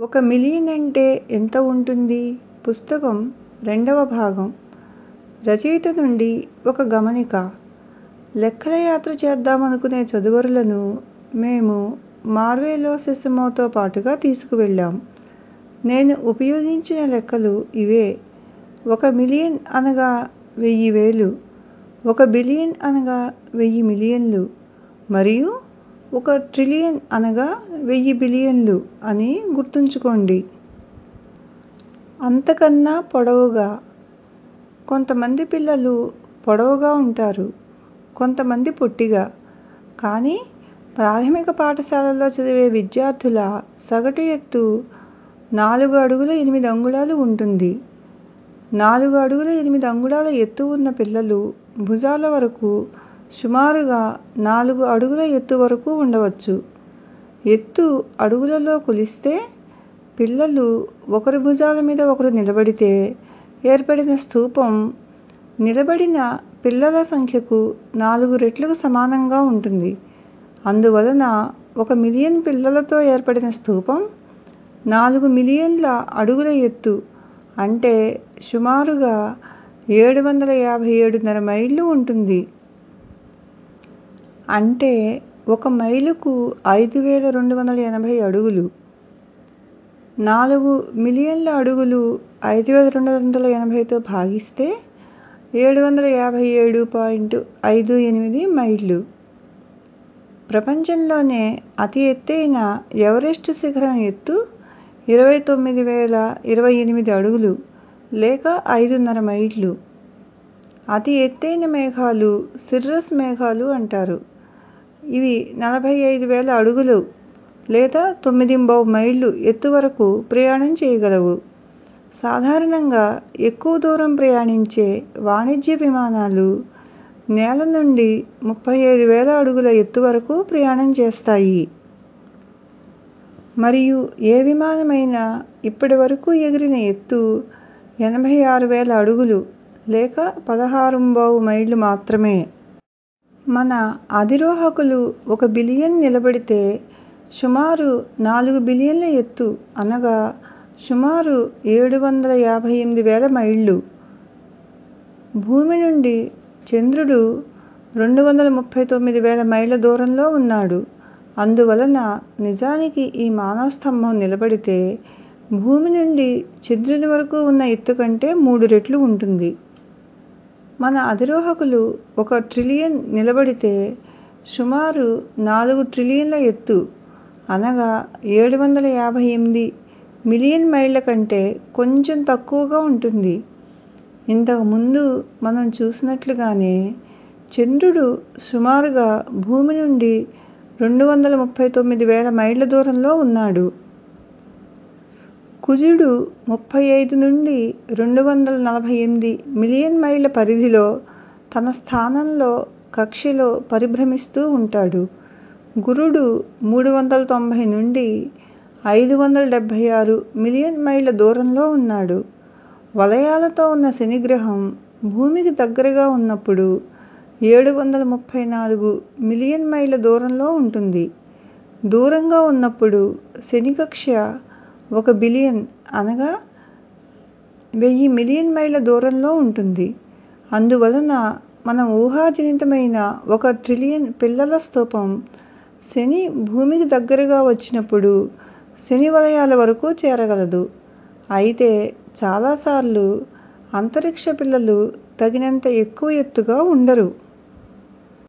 ఒక మిలియన్ అంటే ఎంత ఉంటుంది పుస్తకం రెండవ భాగం రచయిత నుండి ఒక గమనిక లెక్కల యాత్ర చేద్దామనుకునే చదువరులను మేము మార్వెలో సెసమోతో పాటుగా తీసుకువెళ్ళాం నేను ఉపయోగించిన లెక్కలు ఇవే ఒక మిలియన్ అనగా వెయ్యి వేలు ఒక బిలియన్ అనగా వెయ్యి మిలియన్లు మరియు ఒక ట్రిలియన్ అనగా వెయ్యి బిలియన్లు అని గుర్తుంచుకోండి అంతకన్నా పొడవుగా కొంతమంది పిల్లలు పొడవుగా ఉంటారు కొంతమంది పొట్టిగా కానీ ప్రాథమిక పాఠశాలలో చదివే విద్యార్థుల సగటు ఎత్తు నాలుగు అడుగుల ఎనిమిది అంగుళాలు ఉంటుంది నాలుగు అడుగుల ఎనిమిది అంగుళాల ఎత్తు ఉన్న పిల్లలు భుజాల వరకు సుమారుగా నాలుగు అడుగుల ఎత్తు వరకు ఉండవచ్చు ఎత్తు అడుగులలో కొలిస్తే పిల్లలు ఒకరి భుజాల మీద ఒకరు నిలబడితే ఏర్పడిన స్థూపం నిలబడిన పిల్లల సంఖ్యకు నాలుగు రెట్లకు సమానంగా ఉంటుంది అందువలన ఒక మిలియన్ పిల్లలతో ఏర్పడిన స్థూపం నాలుగు మిలియన్ల అడుగుల ఎత్తు అంటే సుమారుగా ఏడు వందల యాభై ఏడున్నర మైళ్ళు ఉంటుంది అంటే ఒక మైలుకు ఐదు వేల రెండు వందల ఎనభై అడుగులు నాలుగు మిలియన్ల అడుగులు ఐదు వేల రెండు వందల ఎనభైతో భాగిస్తే ఏడు వందల యాభై ఏడు పాయింట్ ఐదు ఎనిమిది మైళ్ళు ప్రపంచంలోనే అతి ఎత్తైన ఎవరెస్ట్ శిఖరం ఎత్తు ఇరవై తొమ్మిది వేల ఇరవై ఎనిమిది అడుగులు లేక ఐదున్నర మైళ్ళు అతి ఎత్తైన మేఘాలు సిర్రస్ మేఘాలు అంటారు ఇవి నలభై ఐదు వేల అడుగులు లేదా తొమ్మిదింబావు మైళ్ళు ఎత్తు వరకు ప్రయాణం చేయగలవు సాధారణంగా ఎక్కువ దూరం ప్రయాణించే వాణిజ్య విమానాలు నేల నుండి ముప్పై ఐదు వేల అడుగుల ఎత్తు వరకు ప్రయాణం చేస్తాయి మరియు ఏ విమానమైనా ఇప్పటివరకు ఎగిరిన ఎత్తు ఎనభై ఆరు వేల అడుగులు లేక పదహారుంబావు మైళ్ళు మాత్రమే మన అధిరోహకులు ఒక బిలియన్ నిలబడితే సుమారు నాలుగు బిలియన్ల ఎత్తు అనగా సుమారు ఏడు వందల యాభై ఎనిమిది వేల మైళ్ళు భూమి నుండి చంద్రుడు రెండు వందల ముప్పై తొమ్మిది వేల మైళ్ళ దూరంలో ఉన్నాడు అందువలన నిజానికి ఈ మానవ స్తంభం నిలబడితే భూమి నుండి చంద్రుని వరకు ఉన్న ఎత్తు కంటే మూడు రెట్లు ఉంటుంది మన అధిరోహకులు ఒక ట్రిలియన్ నిలబడితే సుమారు నాలుగు ట్రిలియన్ల ఎత్తు అనగా ఏడు వందల యాభై ఎనిమిది మిలియన్ మైళ్ళ కంటే కొంచెం తక్కువగా ఉంటుంది ఇంతకు ముందు మనం చూసినట్లుగానే చంద్రుడు సుమారుగా భూమి నుండి రెండు వందల ముప్పై తొమ్మిది వేల మైళ్ళ దూరంలో ఉన్నాడు కుజుడు ముప్పై ఐదు నుండి రెండు వందల నలభై ఎనిమిది మిలియన్ మైళ్ళ పరిధిలో తన స్థానంలో కక్షలో పరిభ్రమిస్తూ ఉంటాడు గురుడు మూడు వందల తొంభై నుండి ఐదు వందల డెబ్బై ఆరు మిలియన్ మైళ్ళ దూరంలో ఉన్నాడు వలయాలతో ఉన్న శని గ్రహం భూమికి దగ్గరగా ఉన్నప్పుడు ఏడు వందల ముప్పై నాలుగు మిలియన్ మైళ్ళ దూరంలో ఉంటుంది దూరంగా ఉన్నప్పుడు శని కక్ష ఒక బిలియన్ అనగా వెయ్యి మిలియన్ మైళ్ళ దూరంలో ఉంటుంది అందువలన మన ఊహాజనితమైన ఒక ట్రిలియన్ పిల్లల స్థూపం శని భూమికి దగ్గరగా వచ్చినప్పుడు శని వలయాల వరకు చేరగలదు అయితే చాలాసార్లు అంతరిక్ష పిల్లలు తగినంత ఎక్కువ ఎత్తుగా ఉండరు